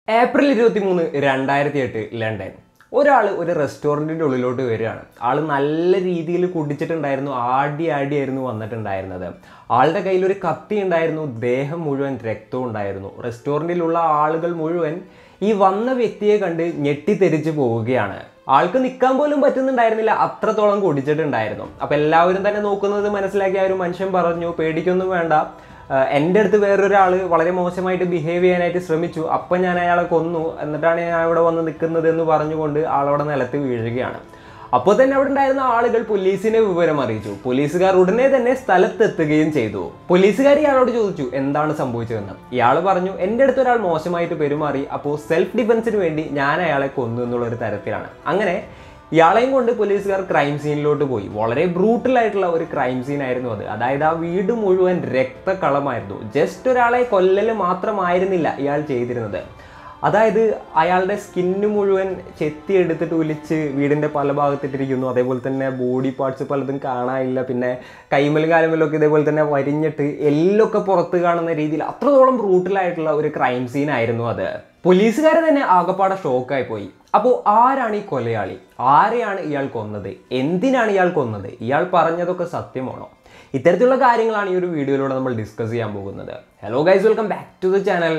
April ഇരുപത്തി മൂന്ന് രണ്ടായിരത്തി എട്ട് ലണ്ടൻ ഒരാൾ ഒരു റെസ്റ്റോറൻറ്റിൻ്റെ ഉള്ളിലോട്ട് വരികയാണ് ആൾ നല്ല രീതിയിൽ കുടിച്ചിട്ടുണ്ടായിരുന്നു ആടി ആടിയായിരുന്നു വന്നിട്ടുണ്ടായിരുന്നത് ആളുടെ കയ്യിൽ ഒരു കത്തി ഉണ്ടായിരുന്നു ദേഹം മുഴുവൻ രക്തവും ഉണ്ടായിരുന്നു റെസ്റ്റോറൻറ്റിലുള്ള ആളുകൾ മുഴുവൻ ഈ വന്ന വ്യക്തിയെ കണ്ട് ഞെട്ടിത്തെരിച്ച് പോവുകയാണ് ആൾക്ക് നിൽക്കാൻ പോലും പറ്റുന്നുണ്ടായിരുന്നില്ല അത്രത്തോളം കുടിച്ചിട്ടുണ്ടായിരുന്നു അപ്പം എല്ലാവരും തന്നെ നോക്കുന്നത് മനസ്സിലാക്കിയ ആ ഒരു മനുഷ്യൻ പറഞ്ഞു പേടിക്കൊന്നും വേണ്ട ആഹ് എൻ്റെ അടുത്ത് വേറൊരാൾ വളരെ മോശമായിട്ട് ബിഹേവ് ചെയ്യാനായിട്ട് ശ്രമിച്ചു അപ്പം ഞാൻ അയാളെ കൊന്നു എന്നിട്ടാണ് ഞാൻ ഇവിടെ വന്ന് നിൽക്കുന്നത് എന്ന് പറഞ്ഞുകൊണ്ട് ആളവിടെ നിലത്ത് വീഴുകയാണ് അപ്പോൾ തന്നെ അവിടെ ഉണ്ടായിരുന്ന ആളുകൾ പോലീസിനെ വിവരം അറിയിച്ചു പോലീസുകാർ ഉടനെ തന്നെ സ്ഥലത്തെത്തുകയും ചെയ്തു പോലീസുകാർ ഇയാളോട് ചോദിച്ചു എന്താണ് സംഭവിച്ചതെന്ന് ഇയാൾ പറഞ്ഞു എൻ്റെ അടുത്ത് ഒരാൾ മോശമായിട്ട് പെരുമാറി അപ്പോൾ സെൽഫ് ഡിഫൻസിന് വേണ്ടി ഞാൻ അയാളെ കൊന്നു എന്നുള്ള ഒരു തരത്തിലാണ് അങ്ങനെ ഇയാളെയും കൊണ്ട് പോലീസുകാർ ക്രൈം സീനിലോട്ട് പോയി വളരെ ബ്രൂട്ടൽ ആയിട്ടുള്ള ഒരു ക്രൈം സീൻ ആയിരുന്നു അത് അതായത് ആ വീട് മുഴുവൻ രക്തക്കളമായിരുന്നു ജസ്റ്റ് ഒരാളെ കൊല്ലല് മാത്രമായിരുന്നില്ല ഇയാൾ ചെയ്തിരുന്നത് അതായത് അയാളുടെ സ്കിന്ന് മുഴുവൻ ചെത്തി എടുത്തിട്ട് ഒലിച്ച് വീടിൻ്റെ പല ഭാഗത്തിട്ടിരിക്കുന്നു അതേപോലെ തന്നെ ബോഡി പാർട്സ് പലതും കാണാനില്ല പിന്നെ കൈമലും കാലുമലും ഒക്കെ ഇതേപോലെ തന്നെ വരിഞ്ഞിട്ട് എല്ലൊക്കെ പുറത്ത് കാണുന്ന രീതിയിൽ അത്രത്തോളം ബ്രൂട്ടലായിട്ടുള്ള ഒരു ക്രൈം സീൻ ആയിരുന്നു അത് പോലീസുകാരെ തന്നെ ആകപ്പാടെ ഷോക്കായി പോയി അപ്പോൾ ആരാണ് ഈ കൊലയാളി ആരെയാണ് ഇയാൾ കൊന്നത് എന്തിനാണ് ഇയാൾ കൊന്നത് ഇയാൾ പറഞ്ഞതൊക്കെ സത്യമാണോ ഇത്തരത്തിലുള്ള കാര്യങ്ങളാണ് ഈ ഒരു വീഡിയോയിലൂടെ നമ്മൾ ഡിസ്കസ് ചെയ്യാൻ പോകുന്നത് hello guys welcome back to the channel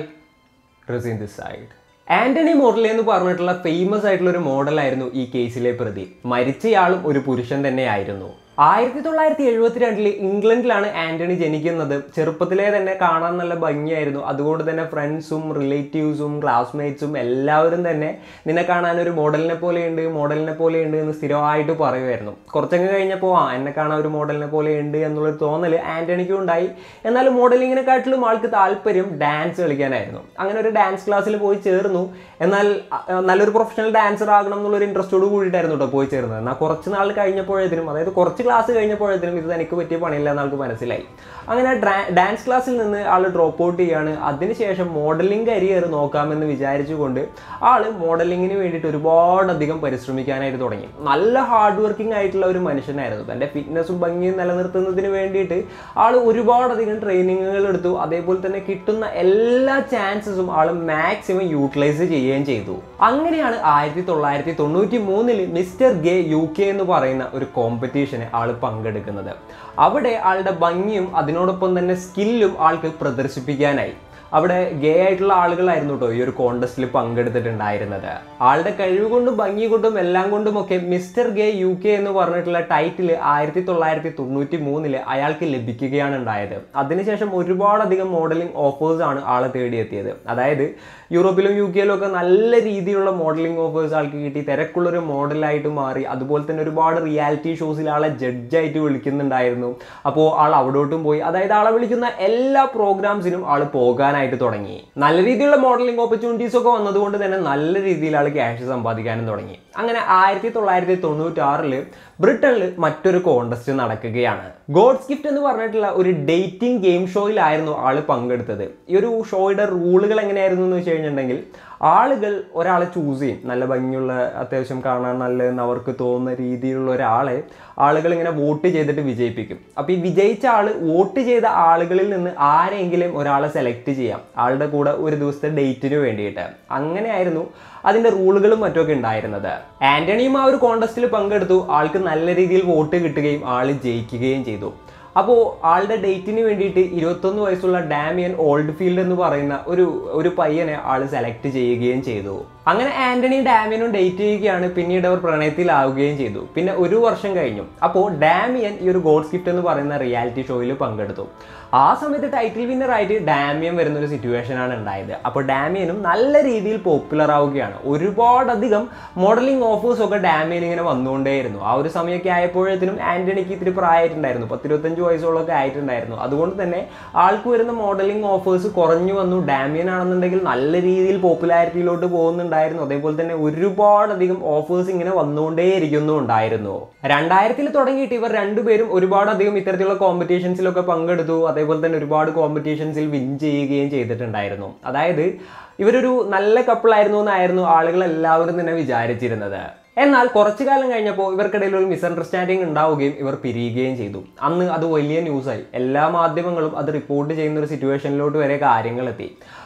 Rasin this side Antony model എന്ന് പറഞ്ഞിട്ടുള്ള ഫേമസ് ആയിട്ടുള്ള ഒരു മോഡലായിരുന്നു ഈ കേസിലെ പ്രതി മരിച്ചയാളും ഒരു പുരുഷൻ തന്നെയായിരുന്നു ആയിരത്തി തൊള്ളായിരത്തി എഴുപത്തിരണ്ടില് ഇംഗ്ലണ്ടിലാണ് ആന്റണി ജനിക്കുന്നത് ചെറുപ്പത്തിലേ തന്നെ കാണാൻ നല്ല ഭംഗിയായിരുന്നു അതുകൊണ്ട് തന്നെ ഫ്രണ്ട്സും റിലേറ്റീവ്സും ക്ലാസ്മേറ്റ്സും എല്ലാവരും തന്നെ നിന്നെ കാണാൻ ഒരു മോഡലിനെ പോലെയുണ്ട് മോഡലിനെ പോലെയുണ്ട് എന്ന് സ്ഥിരമായിട്ട് പറയുമായിരുന്നു കുറച്ചങ്ങ് കഴിഞ്ഞപ്പോൾ ആ എന്നെ കാണാൻ ഒരു മോഡലിനെ പോലെയുണ്ട് എന്നുള്ളൊരു തോന്നൽ ആന്റണിക്കും ഉണ്ടായി എന്നാൽ മോഡലിങ്ങിനെക്കാട്ടിലും ആൾക്ക് താല്പര്യം ഡാൻസ് കളിക്കാനായിരുന്നു അങ്ങനെ ഒരു ഡാൻസ് ക്ലാസ്സിൽ പോയി ചേർന്നു എന്നാൽ അഹ് നല്ലൊരു പ്രൊഫഷണൽ ഡാൻസർ ആകണം എന്നുള്ളൊരു ഇൻട്രസ്റ്റോട് കൂടിയിട്ടായിരുന്നു കേട്ടോ പോയി ചേർന്നത് എന്നാൽ കുറച്ച് നാൾ കഴിഞ്ഞപ്പോഴേതിനും അതായത് കുറച്ച് ക്ലാസ് കഴിഞ്ഞപ്പോഴേതിനും ഇത് തനിക്ക് പറ്റിയ പണിയില്ല എന്ന് ആൾക്ക് മനസ്സിലായി അങ്ങനെ ഡാൻസ് ക്ലാസ്സിൽ നിന്ന് ആൾ ഡ്രോപ്പ് ഔട്ട് ചെയ്യാണ് അതിനുശേഷം മോഡലിംഗ് കരിയർ നോക്കാമെന്ന് വിചാരിച്ചുകൊണ്ട് ആൾ മോഡലിങ്ങിന് വേണ്ടിയിട്ട് ഒരുപാടധികം പരിശ്രമിക്കാനായിട്ട് തുടങ്ങി നല്ല ഹാർഡ് വർക്കിംഗ് ആയിട്ടുള്ള ഒരു മനുഷ്യനായിരുന്നു തൻ്റെ ഫിറ്റ്നസ്സും ഭംഗിയും നിലനിർത്തുന്നതിന് വേണ്ടിയിട്ട് ആൾ ഒരുപാടധികം ട്രെയിനിങ്ങുകൾ എടുത്തു അതേപോലെ തന്നെ കിട്ടുന്ന എല്ലാ ചാൻസസും ആൾ മാക്സിമം യൂട്ടിലൈസ് ചെയ്യുകയും ചെയ്തു അങ്ങനെയാണ് ആയിരത്തി തൊള്ളായിരത്തി തൊണ്ണൂറ്റി മൂന്നില് മിസ്റ്റർ ഗേ യു കെ എന്ന് പറയുന്ന ഒരു കോമ്പറ്റീഷന് ആൾ പങ്കെടുക്കുന്നത് അവിടെ ആളുടെ ഭംഗിയും അതിനോടൊപ്പം തന്നെ സ്കില്ലും ആൾക്ക് പ്രദർശിപ്പിക്കാനായി അവിടെ ഗേ ആയിട്ടുള്ള ആളുകളായിരുന്നു കേട്ടോ ഈ ഒരു കോണ്ടസ്റ്റിൽ പങ്കെടുത്തിട്ടുണ്ടായിരുന്നത് ആളുടെ കഴിവ് കൊണ്ടും ഭംഗി കൊണ്ടും എല്ലാം കൊണ്ടുമൊക്കെ മിസ്റ്റർ ഗേ യു കെ എന്ന് പറഞ്ഞിട്ടുള്ള ടൈറ്റിൽ ആയിരത്തി തൊള്ളായിരത്തി തൊണ്ണൂറ്റി മൂന്നില് അയാൾക്ക് ലഭിക്കുകയാണ് ഉണ്ടായത് അതിനുശേഷം ഒരുപാടധികം മോഡലിംഗ് ഓഫേഴ്സ് ആണ് ആളെ തേടിയെത്തിയത് അതായത് യൂറോപ്പിലും യു കെയിലും ഒക്കെ നല്ല രീതിയിലുള്ള മോഡലിംഗ് ഓഫേഴ്സ് ആൾക്ക് കിട്ടി തിരക്കുള്ളൊരു മോഡലായിട്ട് മാറി അതുപോലെ തന്നെ ഒരുപാട് റിയാലിറ്റി ഷോസിൽ ആളെ ജഡ്ജായിട്ട് വിളിക്കുന്നുണ്ടായിരുന്നു അപ്പോൾ ആൾ അവിടോട്ടും പോയി അതായത് ആളെ വിളിക്കുന്ന എല്ലാ പ്രോഗ്രാംസിനും ആൾ പോകാനായിട്ട് തുടങ്ങി നല്ല രീതിയിലുള്ള മോഡലിംഗ് ഓപ്പർച്യൂണിറ്റീസ് ഒക്കെ വന്നതുകൊണ്ട് തന്നെ നല്ല രീതിയിൽ ആൾ ക്യാഷ് സമ്പാദിക്കാനും തുടങ്ങി അങ്ങനെ ആയിരത്തി തൊള്ളായിരത്തി തൊണ്ണൂറ്റി ആറില് ബ്രിട്ടനിൽ മറ്റൊരു കോണ്ടസ്റ്റ് നടക്കുകയാണ് ഗോഡ്സ് ഗിഫ്റ്റ് എന്ന് പറഞ്ഞിട്ടുള്ള ഒരു ഡേറ്റിംഗ് ഗെയിം ഷോയിലായിരുന്നു ആള് പങ്കെടുത്തത് ഈ ഒരു ഷോയുടെ റൂളുകൾ എങ്ങനെയായിരുന്നു എന്ന് വെച്ച് കഴിഞ്ഞിട്ടുണ്ടെങ്കിൽ ആളുകൾ ഒരാളെ ചൂസ് ചെയ്യും നല്ല ഭംഗിയുള്ള അത്യാവശ്യം കാണാൻ നല്ലതെന്ന് അവർക്ക് തോന്നുന്ന രീതിയിലുള്ള ഒരാളെ ആളുകൾ ഇങ്ങനെ വോട്ട് ചെയ്തിട്ട് വിജയിപ്പിക്കും അപ്പോൾ ഈ വിജയിച്ച ആൾ വോട്ട് ചെയ്ത ആളുകളിൽ നിന്ന് ആരെങ്കിലും ഒരാളെ സെലക്ട് ചെയ്യാം ആളുടെ കൂടെ ഒരു ദിവസത്തെ ഡേറ്റിന് വേണ്ടിയിട്ട് അങ്ങനെയായിരുന്നു അതിൻ്റെ റൂളുകളും മറ്റുമൊക്കെ ഉണ്ടായിരുന്നത് ആന്റണിയും ആ ഒരു കോണ്ടസ്റ്റിൽ പങ്കെടുത്തു ആൾക്ക് നല്ല രീതിയിൽ വോട്ട് കിട്ടുകയും ആൾ ജയിക്കുകയും ചെയ്തു അപ്പോൾ ആളുടെ ഡേറ്റിന് വേണ്ടിയിട്ട് ഇരുപത്തൊന്ന് വയസ്സുള്ള ഡാമിയൻ ഓൾഡ് ഫീൽഡ് എന്ന് പറയുന്ന ഒരു ഒരു പയ്യനെ ആൾ സെലക്ട് ചെയ്യുകയും ചെയ്തു അങ്ങനെ ആന്റണിയും ഡാമിയനും ഡേറ്റ് ചെയ്യുകയാണ് പിന്നീട് അവർ പ്രണയത്തിലാവുകയും ചെയ്തു പിന്നെ ഒരു വർഷം കഴിഞ്ഞു അപ്പോൾ ഡാമിയൻ ഈ ഒരു ഗോഡ്സ് ഗിഫ്റ്റ് എന്ന് പറയുന്ന റിയാലിറ്റി ഷോയിൽ പങ്കെടുത്തു ആ സമയത്ത് ടൈറ്റിൽ വിന്നർ ആയിട്ട് ഡാമിയൻ വരുന്ന ഒരു സിറ്റുവേഷൻ ആണ് ഉണ്ടായത് അപ്പോൾ ഡാമിയനും നല്ല രീതിയിൽ പോപ്പുലർ ആവുകയാണ് ഒരുപാടധികം മോഡലിംഗ് ഓഫേഴ്സ് ഒക്കെ ഡാമിയൻ ഇങ്ങനെ വന്നുകൊണ്ടേയിരുന്നു ആ ഒരു സമയമൊക്കെ ആയപ്പോഴത്തേനും ആന്റണിക്ക് ഇത്തിരി പ്രായമായിട്ടുണ്ടായിരുന്നു പത്തിരുപത്തഞ്ച് വയസ്സോളൊക്കെ ആയിട്ടുണ്ടായിരുന്നു അതുകൊണ്ട് തന്നെ ആൾക്ക് വരുന്ന മോഡലിംഗ് ഓഫേഴ്സ് കുറഞ്ഞു വന്നു ഡാമിയൻ ആണെന്നുണ്ടെങ്കിൽ നല്ല രീതിയിൽ പോപ്പുലാരിറ്റിയിലോട്ട് പോകുന്നുണ്ടായിരുന്നു അതേപോലെ തന്നെ ഒരുപാടധികം ഓഫേഴ്സ് ഇങ്ങനെ വന്നുകൊണ്ടേയിരിക്കുന്നു ഉണ്ടായിരുന്നു രണ്ടായിരത്തിൽ തുടങ്ങിയിട്ട് ഇവർ രണ്ടുപേരും ഒരുപാടധികം ഇത്തരത്തിലുള്ള കോമ്പറ്റീഷൻസിലൊക്കെ പങ്കെടുത്തു അതേപോലെ തന്നെ ഒരുപാട് കോമ്പറ്റീഷൻസിൽ വിൻ ചെയ്യുകയും ചെയ്തിട്ടുണ്ടായിരുന്നു അതായത് ഇവരൊരു നല്ല കപ്പിളായിരുന്നു എന്നായിരുന്നു ആളുകൾ എല്ലാവരും തന്നെ വിചാരിച്ചിരുന്നത് എന്നാൽ കുറച്ചു കാലം കഴിഞ്ഞപ്പോൾ ഇവർക്കിടയിൽ ഒരു മിസ്അണ്ടർസ്റ്റാൻഡിങ് ഉണ്ടാവുകയും ഇവർ പിരിയുകയും ചെയ്തു അന്ന് അത് വലിയ ന്യൂസായി എല്ലാ മാധ്യമങ്ങളും അത് റിപ്പോർട്ട് ചെയ്യുന്ന ഒരു സിറ്റുവേഷനിലോട്ട് വരെ കാര്യങ്ങൾ എത്തി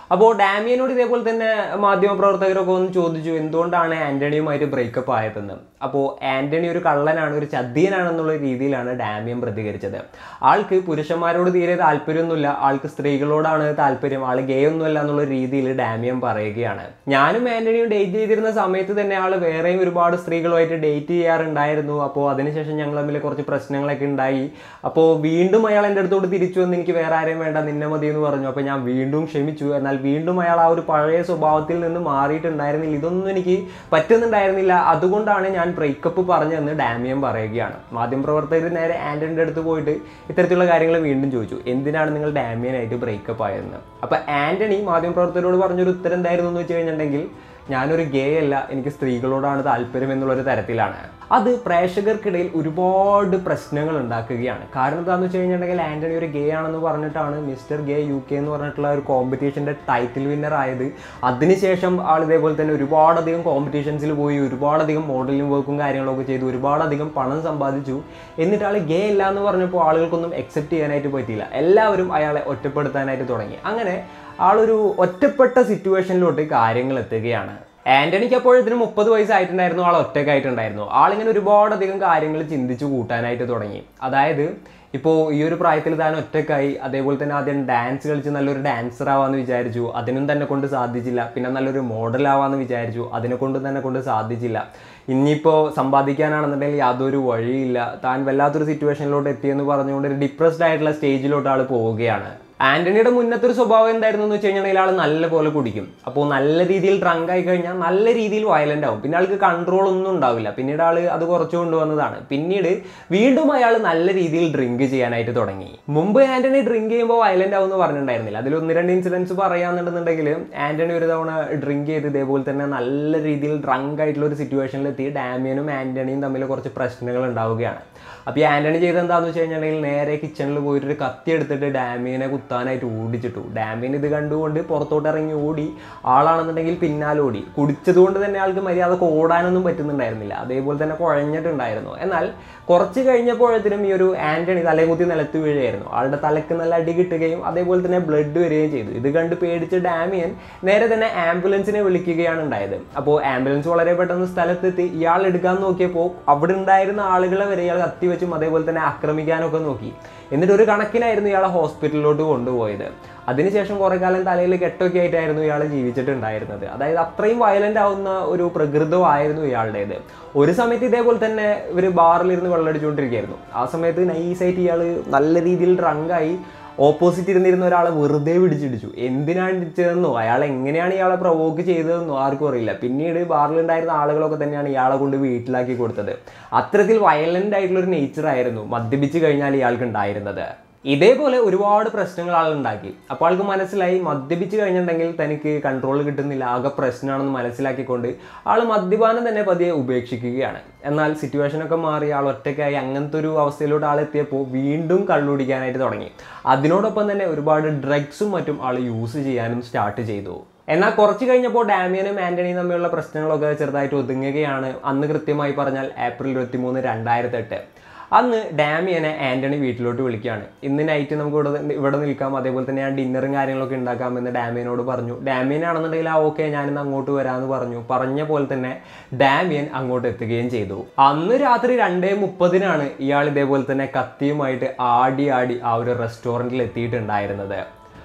അപ്പോൾ ഡാമിയനോട് ഇതേപോലെ തന്നെ മാധ്യമപ്രവർത്തകരൊക്കെ ഒന്ന് ചോദിച്ചു എന്തുകൊണ്ടാണ് ആന്റണിയുമായിട്ട് ബ്രേക്കപ്പ് ആയതെന്ന് അപ്പോൾ ആന്റണി ഒരു കള്ളനാണ് ഒരു ചതിയനാണെന്നുള്ള രീതിയിലാണ് ഡാമിയൻ പ്രതികരിച്ചത് ആൾക്ക് പുരുഷന്മാരോട് തീരെ താല്പര്യമൊന്നുമില്ല ആൾക്ക് സ്ത്രീകളോടാണ് താല്പര്യം ആൾ ഗേ ഒന്നുമല്ല എന്നുള്ള രീതിയിൽ ഡാമിയൻ പറയുകയാണ് ഞാനും ആന്റണിയും ഡേറ്റ് ചെയ്തിരുന്ന സമയത്ത് തന്നെ ആൾ വേറെയും ഒരുപാട് സ്ത്രീകളുമായിട്ട് ഡേറ്റ് ചെയ്യാറുണ്ടായിരുന്നു അപ്പോൾ അതിനുശേഷം ഞങ്ങൾ തമ്മിൽ കുറച്ച് പ്രശ്നങ്ങളൊക്കെ ഉണ്ടായി അപ്പോൾ വീണ്ടും അയാൾ എൻ്റെ അടുത്തോട്ട് തിരിച്ചു വന്ന് എനിക്ക് വേറെ ആരെയും വേണ്ട നിന്നെ മതി എന്ന് പറഞ്ഞു അപ്പോൾ ഞാൻ വീണ്ടും ക്ഷമിച്ചു എന്നാൽ വീണ്ടും അയാൾ ആ ഒരു പഴയ സ്വഭാവത്തിൽ നിന്ന് മാറിയിട്ടുണ്ടായിരുന്നില്ല ഇതൊന്നും എനിക്ക് പറ്റുന്നുണ്ടായിരുന്നില്ല അതുകൊണ്ടാണ് ഞാൻ ബ്രേക്കപ്പ് പറഞ്ഞതെന്ന് ഡാമിയൻ പറയുകയാണ് മാധ്യമപ്രവർത്തകർ നേരെ ആന്റണിയുടെ അടുത്ത് പോയിട്ട് ഇത്തരത്തിലുള്ള കാര്യങ്ങൾ വീണ്ടും ചോദിച്ചു എന്തിനാണ് നിങ്ങൾ ഡാമിയനായിട്ട് ബ്രേക്കപ്പ് ആയതെന്ന് അപ്പോൾ ആന്റണി മാധ്യമപ്രവർത്തകരോട് പറഞ്ഞൊരു ഉത്തരം എന്തായിരുന്നു എന്ന് വെച്ച് കഴിഞ്ഞിട്ടുണ്ടെങ്കിൽ ഞാനൊരു ഗേ അല്ല എനിക്ക് സ്ത്രീകളോടാണ് താല്പര്യം എന്നുള്ളൊരു തരത്തിലാണ് അത് പ്രേക്ഷകർക്കിടയിൽ ഒരുപാട് പ്രശ്നങ്ങൾ ഉണ്ടാക്കുകയാണ് കാരണം എന്താണെന്ന് വെച്ച് കഴിഞ്ഞിട്ടുണ്ടെങ്കിൽ ആന്റണി ഒരു ഗേ ആണെന്ന് പറഞ്ഞിട്ടാണ് മിസ്റ്റർ ഗേ യു കെ എന്ന് പറഞ്ഞിട്ടുള്ള ഒരു കോമ്പറ്റീഷൻ്റെ ടൈറ്റിൽ വിന്നർ ആയത് അതിനുശേഷം ആൾ ഇതേപോലെ തന്നെ ഒരുപാടധികം കോമ്പറ്റീഷൻസിൽ പോയി ഒരുപാടധികം മോഡലിംഗ് വർക്കും കാര്യങ്ങളൊക്കെ ചെയ്തു ഒരുപാടധികം പണം സമ്പാദിച്ചു എന്നിട്ട് ആൾ ഗേ അല്ല എന്ന് പറഞ്ഞപ്പോൾ ആളുകൾക്കൊന്നും അക്സെപ്റ്റ് ചെയ്യാനായിട്ട് പറ്റിയില്ല എല്ലാവരും അയാളെ ഒറ്റപ്പെടുത്താനായിട്ട് തുടങ്ങി അങ്ങനെ ആളൊരു ഒറ്റപ്പെട്ട സിറ്റുവേഷനിലോട്ട് കാര്യങ്ങൾ എത്തുകയാണ് ആന്റണിക്ക് അപ്പോൾ ഇതിന് മുപ്പത് വയസ്സായിട്ടുണ്ടായിരുന്നു ആൾ ഒറ്റക്കായിട്ടുണ്ടായിരുന്നു ആളിങ്ങനെ ഒരുപാടധികം കാര്യങ്ങൾ ചിന്തിച്ചു കൂട്ടാനായിട്ട് തുടങ്ങി അതായത് ഇപ്പോൾ ഈ ഒരു പ്രായത്തിൽ താൻ ഒറ്റക്കായി അതേപോലെ തന്നെ ആദ്യം ഡാൻസ് കളിച്ച് നല്ലൊരു ഡാൻസർ ആവാന്ന് വിചാരിച്ചു അതിനും തന്നെ കൊണ്ട് സാധിച്ചില്ല പിന്നെ നല്ലൊരു മോഡൽ ആവാന്ന് വിചാരിച്ചു അതിനെ കൊണ്ട് തന്നെ കൊണ്ട് സാധിച്ചില്ല ഇനിയിപ്പോൾ സമ്പാദിക്കാനാണെന്നുണ്ടെങ്കിൽ യാതൊരു വഴിയില്ല താൻ വല്ലാത്തൊരു സിറ്റുവേഷനിലോട്ട് എത്തിയെന്ന് പറഞ്ഞുകൊണ്ട് ഒരു ഡിപ്രസ്ഡ് ആയിട്ടുള്ള സ്റ്റേജിലോട്ട് ആൾ പോവുകയാണ് ആന്റണിയുടെ മുന്നത്തെ ഒരു സ്വഭാവം എന്തായിരുന്നു എന്ന് വെച്ച് കഴിഞ്ഞാൽ ആൾ നല്ല പോലെ കുടിക്കും അപ്പോൾ നല്ല രീതിയിൽ ഡ്രങ്ക് ആയി കഴിഞ്ഞാൽ നല്ല രീതിയിൽ വയലന്റ് ആവും പിന്നെ ആൾക്ക് കൺട്രോൾ ഒന്നും ഉണ്ടാവില്ല പിന്നീട് ആൾ അത് കുറച്ചു കൊണ്ടുവന്നതാണ് പിന്നീട് വീണ്ടും അയാൾ നല്ല രീതിയിൽ ഡ്രിങ്ക് ചെയ്യാനായിട്ട് തുടങ്ങി മുമ്പ് ആന്റണി ഡ്രിങ്ക് ചെയ്യുമ്പോൾ വയലന്റ് ആവും എന്ന് പറഞ്ഞിട്ടുണ്ടായിരുന്നില്ല അതിൽ ഒന്ന് രണ്ട് ഇൻസിഡൻസ് പറയാന്നുണ്ടെന്നുണ്ടെങ്കിൽ ആന്റണി ഒരു തവണ ഡ്രിങ്ക് ചെയ്ത് ഇതേപോലെ തന്നെ നല്ല രീതിയിൽ ഡ്രങ്ക് ആയിട്ടുള്ള ഒരു സിറ്റുവേഷനിലെത്തി ഡാമിയനും ആന്റണിയും തമ്മിൽ കുറച്ച് പ്രശ്നങ്ങൾ ഉണ്ടാവുകയാണ് അപ്പോൾ ഈ ആന്റണി ചെയ്ത് എന്താണെന്ന് വെച്ച് കഴിഞ്ഞിട്ടുണ്ടെങ്കിൽ നേരെ കിച്ചണിൽ പോയിട്ട് ഒരു കത്തി എടുത്തിട്ട് ഡാമിയനെ കുത്താനായിട്ട് ഓടിച്ചിട്ടു ഡാമിയൻ ഇത് കണ്ടുകൊണ്ട് പുറത്തോട്ട് ഇറങ്ങി ഓടി ആളാണെന്നുണ്ടെങ്കിൽ പിന്നാലെ ഓടി കുടിച്ചത് കൊണ്ട് തന്നെ ആൾക്ക് മര്യാദക്ക് ഓടാനൊന്നും പറ്റുന്നുണ്ടായിരുന്നില്ല അതേപോലെ തന്നെ കുഴഞ്ഞിട്ടുണ്ടായിരുന്നു എന്നാൽ കുറച്ച് കഴിഞ്ഞപ്പോഴത്തേനും ഈ ഒരു ആന്റണി തലകുത്തി നിലത്ത് വീഴുകയായിരുന്നു ആളുടെ തലക്ക് നല്ല അടി കിട്ടുകയും അതേപോലെ തന്നെ ബ്ലഡ് വരികയും ചെയ്തു ഇത് കണ്ട് പേടിച്ച് ഡാമിയൻ നേരെ തന്നെ ആംബുലൻസിനെ വിളിക്കുകയാണ് ഉണ്ടായത് അപ്പോൾ ആംബുലൻസ് വളരെ പെട്ടെന്ന് സ്ഥലത്തെത്തി ഇയാൾ എടുക്കാൻ നോക്കിയപ്പോൾ അവിടെ ഉണ്ടായിരുന്ന ആളുകളെ വരെ ഇയാൾ കത്തി വെച്ചും അതേപോലെ തന്നെ ആക്രമിക്കാനൊക്കെ നോക്കി എന്നിട്ട് ഒരു കണക്കിനായിരുന്നു ഇയാളെ ഹോസ്പിറ്റലിലോട്ട് കൊണ്ടുപോയത് അതിനുശേഷം കുറെ കാലം തലയിൽ കെട്ടൊക്കെ ആയിട്ടായിരുന്നു ഇയാൾ ജീവിച്ചിട്ടുണ്ടായിരുന്നത് അതായത് അത്രയും വയലന്റ് ആവുന്ന ഒരു പ്രകൃതമായിരുന്നു ഇയാളുടേത് ഒരു സമയത്ത് ഇതേപോലെ തന്നെ ഇവർ ബാറിലിരുന്ന് വെള്ളമടിച്ചുകൊണ്ടിരിക്കുകയായിരുന്നു ആ സമയത്ത് നൈസായിട്ട് ഇയാൾ നല്ല രീതിയിൽ ഡ്രങ്കായി ഓപ്പോസിറ്റ് ഇരുന്നിരുന്ന ഒരാളെ വെറുതെ പിടിച്ചിടിച്ചു എന്തിനാണ് ഇടിച്ചതെന്നോ അയാൾ എങ്ങനെയാണ് ഇയാളെ പ്രൊവോക്ക് ചെയ്തതെന്നോ ആർക്കും അറിയില്ല പിന്നീട് ബാറിലുണ്ടായിരുന്ന ആളുകളൊക്കെ തന്നെയാണ് ഇയാളെ കൊണ്ട് വീട്ടിലാക്കി കൊടുത്തത് അത്തരത്തിൽ വയലന്റ് ആയിട്ടുള്ള ഒരു നേച്ചർ ആയിരുന്നു മദ്യപിച്ച് കഴിഞ്ഞാൽ ഇയാൾക്ക് ഉണ്ടായിരുന്നത് ഇതേപോലെ ഒരുപാട് പ്രശ്നങ്ങൾ ആൾ ഉണ്ടാക്കി അപ്പോൾ ആൾക്ക് മനസ്സിലായി മദ്യപിച്ച് കഴിഞ്ഞിട്ടുണ്ടെങ്കിൽ തനിക്ക് കൺട്രോൾ കിട്ടുന്നില്ല ആകെ പ്രശ്നമാണെന്ന് മനസ്സിലാക്കിക്കൊണ്ട് ആൾ മദ്യപാനം തന്നെ പതിയെ ഉപേക്ഷിക്കുകയാണ് എന്നാൽ സിറ്റുവേഷനൊക്കെ മാറി ആൾ ഒറ്റയ്ക്കായി അങ്ങനത്തെ ഒരു അവസ്ഥയിലോട്ട് ആൾ എത്തിയപ്പോൾ വീണ്ടും കള്ളുടിക്കാനായിട്ട് തുടങ്ങി അതിനോടൊപ്പം തന്നെ ഒരുപാട് ഡ്രഗ്സും മറ്റും ആൾ യൂസ് ചെയ്യാനും സ്റ്റാർട്ട് ചെയ്തു എന്നാൽ കുറച്ച് കഴിഞ്ഞപ്പോൾ ഡാമിയനും ആന്റണിയും തമ്മിലുള്ള പ്രശ്നങ്ങളൊക്കെ ചെറുതായിട്ട് ഒതുങ്ങുകയാണ് അന്ന് കൃത്യമായി പറഞ്ഞാൽ ഏപ്രിൽ ഇരുപത്തി മൂന്ന് രണ്ടായിരത്തി എട്ട് അന്ന് ഡാമിയനെ ആന്റണി വീട്ടിലോട്ട് വിളിക്കുകയാണ് ഇന്ന് നൈറ്റ് നമുക്ക് ഇവിടെ ഇവിടെ നിൽക്കാം അതേപോലെ തന്നെ ഞാൻ ഡിന്നറും കാര്യങ്ങളൊക്കെ ഉണ്ടാക്കാമെന്ന് ഡാമിയനോട് പറഞ്ഞു ഡാമിയൻ ആണെന്നുണ്ടെങ്കിൽ ആ ഓക്കെ ഞാനിന്ന് അങ്ങോട്ട് വരാമെന്ന് പറഞ്ഞു പറഞ്ഞ പോലെ തന്നെ ഡാമിയൻ അങ്ങോട്ട് എത്തുകയും ചെയ്തു അന്ന് രാത്രി രണ്ടേ മുപ്പതിനാണ് ഇയാൾ ഇതേപോലെ തന്നെ കത്തിയുമായിട്ട് ആടി ആടി ആ ഒരു റെസ്റ്റോറൻറ്റിൽ എത്തിയിട്ടുണ്ടായിരുന്നത്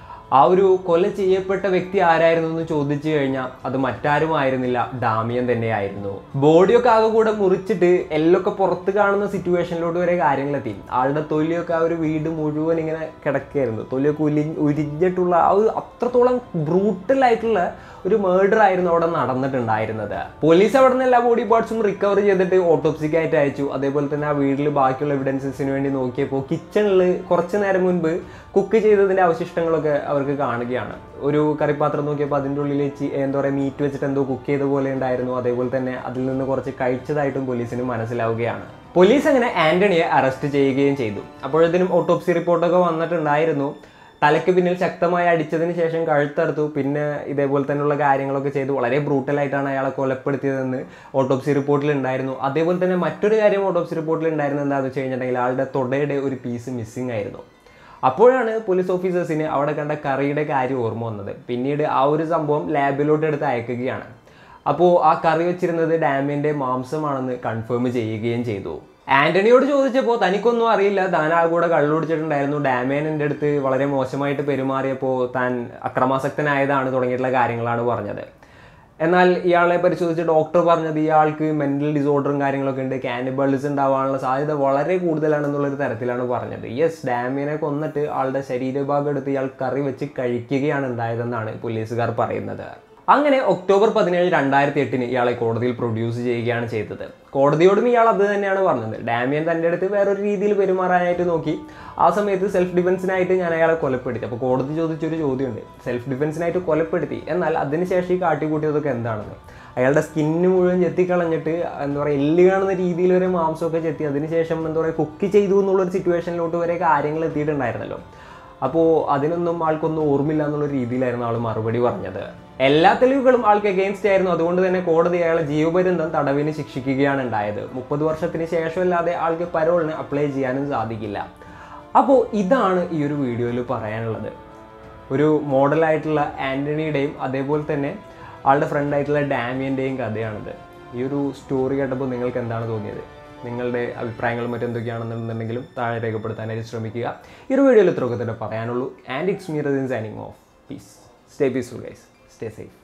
ആ ഒരു കൊല ചെയ്യപ്പെട്ട വ്യക്തി ആരായിരുന്നു എന്ന് ചോദിച്ചു കഴിഞ്ഞാൽ അത് മറ്റാരും ആയിരുന്നില്ല ഡാമിയൻ തന്നെയായിരുന്നു ബോഡിയൊക്കെ ആകെ കൂടെ മുറിച്ചിട്ട് എല്ലൊക്കെ പുറത്ത് കാണുന്ന സിറ്റുവേഷനിലോട്ട് വരെ കാര്യങ്ങളെത്തി ആളുടെ തൊലിയൊക്കെ ആ ഒരു വീട് മുഴുവൻ ഇങ്ങനെ കിടക്കുകയായിരുന്നു തൊലിയൊക്കെ ഉലി ഉരിഞ്ഞിട്ടുള്ള ആ ഒരു അത്രത്തോളം ബ്രൂട്ടൽ ആയിട്ടുള്ള ഒരു മേർഡർ ആയിരുന്നു അവിടെ നടന്നിട്ടുണ്ടായിരുന്നത് പോലീസ് അവിടെ നിന്ന് എല്ലാ ബോഡി പാർട്സും റിക്കവർ ചെയ്തിട്ട് ഓട്ടോപ്സിക്കായിട്ട് അയച്ചു അതേപോലെ തന്നെ ആ വീട്ടിൽ ബാക്കിയുള്ള എവിഡൻസസിന് വേണ്ടി നോക്കിയപ്പോൾ കിച്ചണിൽ കുറച്ച് നേരം മുൻപ് കുക്ക് ചെയ്തതിന്റെ അവശിഷ്ടങ്ങളൊക്കെ അവർക്ക് കാണുകയാണ് ഒരു കറിപ്പാത്രം നോക്കിയപ്പോൾ അതിൻ്റെ ഉള്ളിൽ ചി- എന്താ പറയുക മീറ്റ് വെച്ചിട്ട് എന്തോ കുക്ക് ചെയ്ത പോലെ ഉണ്ടായിരുന്നു അതേപോലെ തന്നെ അതിൽ നിന്ന് കുറച്ച് കഴിച്ചതായിട്ടും പോലീസിന് മനസ്സിലാവുകയാണ് പോലീസ് അങ്ങനെ ആന്റണിയെ അറസ്റ്റ് ചെയ്യുകയും ചെയ്തു അപ്പോഴത്തേനും ഓട്ടോപ്സി റിപ്പോർട്ടൊക്കെ വന്നിട്ടുണ്ടായിരുന്നു തലയ്ക്ക് പിന്നിൽ ശക്തമായി അടിച്ചതിന് ശേഷം കഴുത്തറുത്തു പിന്നെ ഇതേപോലെ തന്നെയുള്ള കാര്യങ്ങളൊക്കെ ചെയ്തു വളരെ ബ്രൂട്ടലായിട്ടാണ് അയാളെ കൊലപ്പെടുത്തിയതെന്ന് ഓട്ടോപ്സി റിപ്പോർട്ടിൽ ഉണ്ടായിരുന്നു അതേപോലെ തന്നെ മറ്റൊരു കാര്യം ഓട്ടോപ്സി റിപ്പോർട്ടിൽ ഉണ്ടായിരുന്നത് എന്താണെന്ന് വെച്ച് കഴിഞ്ഞിട്ടുണ്ടെങ്കിൽ ആളുടെ തൊടയുടെ ഒരു പീസ് മിസ്സിംഗ് ആയിരുന്നു അപ്പോഴാണ് പോലീസ് ഓഫീസേഴ്സിന് അവിടെ കണ്ട കറിയുടെ കാര്യം ഓർമ്മ വന്നത് പിന്നീട് ആ ഒരു സംഭവം ലാബിലോട്ട് എടുത്ത് അയക്കുകയാണ് അപ്പോൾ ആ കറി വെച്ചിരുന്നത് ഡാമിൻ്റെ മാംസമാണെന്ന് കൺഫേം ചെയ്യുകയും ചെയ്തു ആന്റണിയോട് ചോദിച്ചപ്പോൾ തനിക്കൊന്നും അറിയില്ല താൻ ആ കൂടെ കള്ളുപിടിച്ചിട്ടുണ്ടായിരുന്നു ഡാമേൻ എൻ്റെ അടുത്ത് വളരെ മോശമായിട്ട് പെരുമാറിയപ്പോൾ താൻ അക്രമാസക്തനായതാണ് തുടങ്ങിയിട്ടുള്ള കാര്യങ്ങളാണ് പറഞ്ഞത് എന്നാൽ ഇയാളെ പരിശോധിച്ച് ഡോക്ടർ പറഞ്ഞത് ഇയാൾക്ക് മെന്റൽ ഡിസോർഡറും കാര്യങ്ങളൊക്കെ ഉണ്ട് കാനിബളിസ് ഉണ്ടാവാനുള്ള സാധ്യത വളരെ കൂടുതലാണെന്നുള്ളൊരു തരത്തിലാണ് പറഞ്ഞത് യെസ് ഡാമിനെ കൊന്നിട്ട് ആളുടെ ശരീരഭാഗം എടുത്ത് ഇയാൾ കറി വെച്ച് കഴിക്കുകയാണ് ഉണ്ടായതെന്നാണ് പോലീസുകാർ പറയുന്നത് അങ്ങനെ ഒക്ടോബർ പതിനേഴ് രണ്ടായിരത്തി എട്ടിന് ഇയാളെ കോടതിയിൽ പ്രൊഡ്യൂസ് ചെയ്യുകയാണ് ചെയ്തത് കോടതിയോടും ഇയാൾ അത് തന്നെയാണ് പറഞ്ഞത് ഡാമിയൻ തൻ്റെ അടുത്ത് വേറൊരു രീതിയിൽ പെരുമാറാനായിട്ട് നോക്കി ആ സമയത്ത് സെൽഫ് ഡിഫൻസിനായിട്ട് ഞാൻ അയാളെ കൊലപ്പെടുത്തി അപ്പോൾ കോടതി ചോദിച്ചൊരു ചോദ്യമുണ്ട് സെൽഫ് ഡിഫൻസിനായിട്ട് കൊലപ്പെടുത്തി എന്നാൽ അതിനുശേഷം ഈ കാട്ടിക്കൂട്ടിയതൊക്കെ എന്താണെന്ന് അയാളുടെ സ്കിന്ന് മുഴുവൻ ചെത്തിക്കളഞ്ഞിട്ട് എന്താ പറയുക എല്ല് കാണുന്ന രീതിയിൽ വരെ മാംസമൊക്കെ ചെത്തി അതിനുശേഷം എന്താ പറയുക കുക്ക് ചെയ്തു എന്നുള്ളൊരു സിറ്റുവേഷനിലോട്ട് വരെ കാര്യങ്ങൾ എത്തിയിട്ടുണ്ടായിരുന്നല്ലോ അപ്പോൾ അതിനൊന്നും ആൾക്കൊന്നും ഓർമ്മയില്ല എന്നുള്ള രീതിയിലായിരുന്നു ആൾ മറുപടി പറഞ്ഞത് എല്ലാ തെളിവുകളും ആൾക്ക് എഗെയിൻസ്റ്റ് ആയിരുന്നു അതുകൊണ്ട് തന്നെ കോടതി അയാളെ ജീവപര്യന്തം തടവിന് ശിക്ഷിക്കുകയാണ് ഉണ്ടായത് മുപ്പത് വർഷത്തിന് ശേഷമല്ലാതെ ആൾക്ക് പരോളിന് അപ്ലൈ ചെയ്യാനും സാധിക്കില്ല അപ്പോൾ ഇതാണ് ഈ ഒരു വീഡിയോയിൽ പറയാനുള്ളത് ഒരു മോഡലായിട്ടുള്ള ആൻ്റണിയുടെയും അതേപോലെ തന്നെ ആളുടെ ഫ്രണ്ടായിട്ടുള്ള ഡാമിയൻ്റെയും കഥയാണിത് ഈ ഒരു സ്റ്റോറി കേട്ടപ്പോൾ നിങ്ങൾക്ക് എന്താണ് തോന്നിയത് നിങ്ങളുടെ അഭിപ്രായങ്ങളും മറ്റെന്തൊക്കെയാണെന്നുണ്ടെങ്കിലും താഴെ രേഖപ്പെടുത്താനായിട്ട് ശ്രമിക്കുക ഈ ഒരു വീഡിയോയിൽ ഇത്രയൊക്കെ തന്നെ പറയാനുള്ളൂ and it's me Rasin signing off peace stay peaceful guys stay safe